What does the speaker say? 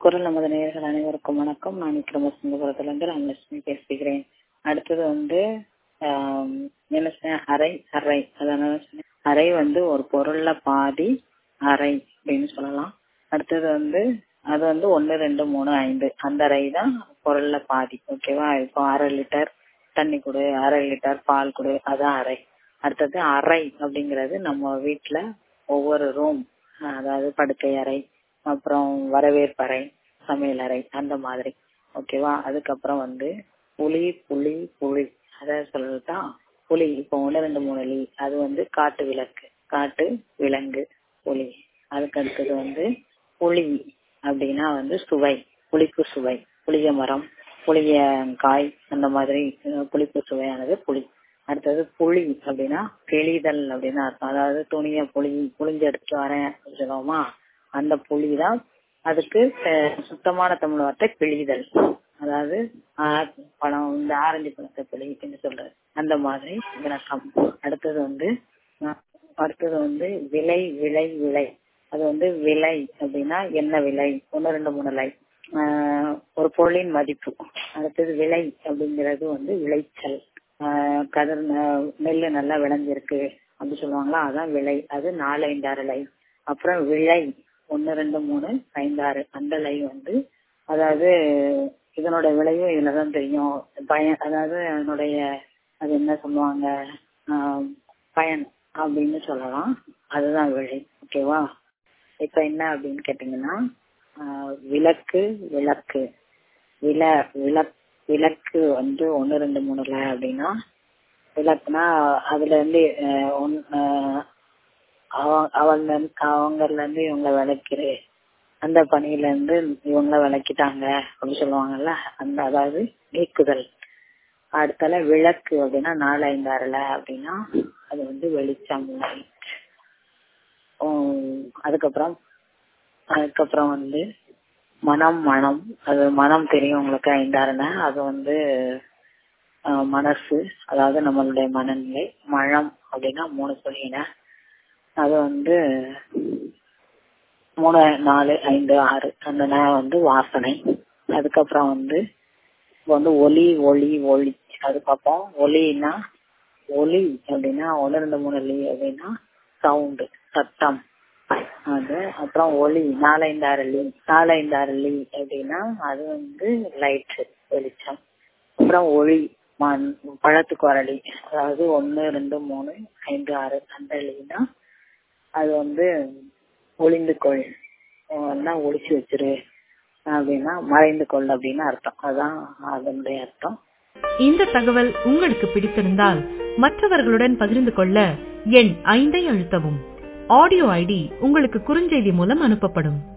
குரல் நமது நேயர்கள் அனைவருக்கும் வணக்கம் நான் விக்ரமசிங்கபுரத்திலிருந்து ராமலட்சுமி பேசுகிறேன் அடுத்தது வந்து ஆம், என்ன சொன்னேன் அரை அரை அதனால சொன்னேன் அரை வந்து ஒரு பொருள்ல பாதி அரை அப்படின்னு சொல்லலாம் அடுத்தது வந்து அது வந்து ஒன்னு ரெண்டு மூணு ஐந்து அந்த அரை தான் பொருள்ல பாதி ஓகேவா இப்போ அரை லிட்டர் தண்ணி கொடு அரை லிட்டர் பால் கொடு அதான் அரை அடுத்தது அறை அப்படிங்கிறது நம்ம வீட்ல ஒவ்வொரு ரூம் அதாவது படுக்கை அறை அப்புறம் வரவேற்பறை சமையல் அறை அந்த மாதிரி ஓகேவா அதுக்கப்புறம் வந்து புளி புளி புளி அத சொல்லட்டா புளி இப்போ ஒன்று ரெண்டு மூணு லி அது வந்து காட்டு விளக்கு காட்டு விலங்கு புளி அதுக்கு அடுத்தது வந்து புளி அப்படின்னா வந்து சுவை புளிப்பு சுவை புளிய மரம் புளிய காய் அந்த மாதிரி அஹ், புளிப்பு சுவையானது புளி அடுத்தது புளி அப்படின்னா கிழிதல் அப்படின்னு அர்த்தம் அதாவது துணியை புளி புளிஞ்சு எடுத்துட்டு வரேன் அப்படின்னு சொல்லுவோமா அந்த புளி தான் அதுக்கு அஹ், சுத்தமான தமிழ் வார்த்தை கிழிதல் அதாவது ஆ- பழம் இந்த ஆரஞ்சு பழத்தை பிழின்னு சொல்றது அந்த மாதிரி விளக்கம் அடுத்தது வந்து அஹ், அடுத்தது வந்து விலை விலை விலை அது வந்து விலை அப்படின்னா என்ன விலை ஒன்னு ரெண்டு மூணு லை ஆஹ் ஒரு பொருளின் மதிப்பு அடுத்தது விலை அப்படிங்கிறது வந்து விளைச்சல் ஆஹ் கதிர் ந- நெல்லு நல்லா விளைஞ்சிருக்கு அப்படி சொல்லுவாங்களா அதான் விலை அது நாலு ஐந்து ஆறு லை அப்புறம் விலை ஒன்னு ரெண்டு மூணு ஐந்து ஆறு அந்த லை வந்து அதாவது இதனோட விலையும் இதுலதான் தெரியும் பயன் அதாவது அதனுடைய அது என்ன சொல்லுவாங்க ஆஹ் பயன் அப்படின்னு சொல்லலாம் அதுதான் விலை ஓகேவா இப்ப என்ன அப்படின்னு கேட்டீங்கன்னா ஆஹ் விளக்கு விளக்கு வில விளக் விளக்கு வந்து ஒன்னு ரெண்டு மூணுல அப்படின்னா விளக்குனா அதுல இருந்து ஆஹ் ஒன்- ஆஹ் அவ- அவங்க அவங்கல இருந்து இவங்க விளக்குறு அந்த பணியில இருந்து இவங்க விளக்கிட்டாங்க அப்படின்னு சொல்லுவாங்கல்ல அந்த அதாவது நீக்குதல் அடுத்தால விளக்கு அப்படின்னா நாலு ஐந்து அறல அப்படின்னா அது வந்து வெளிச்சம் light. உம் அதுக்கப்புறம் அதுக்கப்புறம் வந்து மனம் மனம் அது மனம் தெரியும் உங்களுக்கு ஐந்தாறுன அது வந்து ஆஹ், மனசு அதாவது நம்மளுடைய மனநிலை மழம் அப்படின்னா மூணு சொல்லினேன் அது வந்து மூணு நாலு ஐந்து ஆறு அந்த ந வந்து வாசனை அதுக்கப்புறம் வந்து இப்ப வந்து ஒலி ஒளி ஒளி அது பார்ப்போம் ஒலின்னா ஒலி அப்படின்னா ஒன்று ரெண்டு மூணு லி அப்படின்னா சவுண்டு சத்தம் அது அப்புறம் ஒளி நாலைந்து ஆறு லி நாலைந்து ஆறு லி அப்படின்னா அது வந்து லைட் வெளிச்சம் அப்புறம் ஒளி மண் பழத்துக்கு வரலி அதாவது ஒன்னு ரெண்டு மூணு ஐந்து ஆறு அந்த லீனா அது வந்து ஒளிந்து கொள் என்ன ஒளிச்சு வச்சிரு அப்படின்னா மறைந்து கொள் அப்படின்னு அர்த்தம் அதான் அதனுடைய அர்த்தம் இந்த தகவல் உங்களுக்கு பிடித்திருந்தால் மற்றவர்களுடன் பகிர்ந்து கொள்ள எண் ஐந்தை அழுத்தவும் ஆடியோ ஐடி உங்களுக்கு குறுஞ்செய்தி மூலம் அனுப்பப்படும்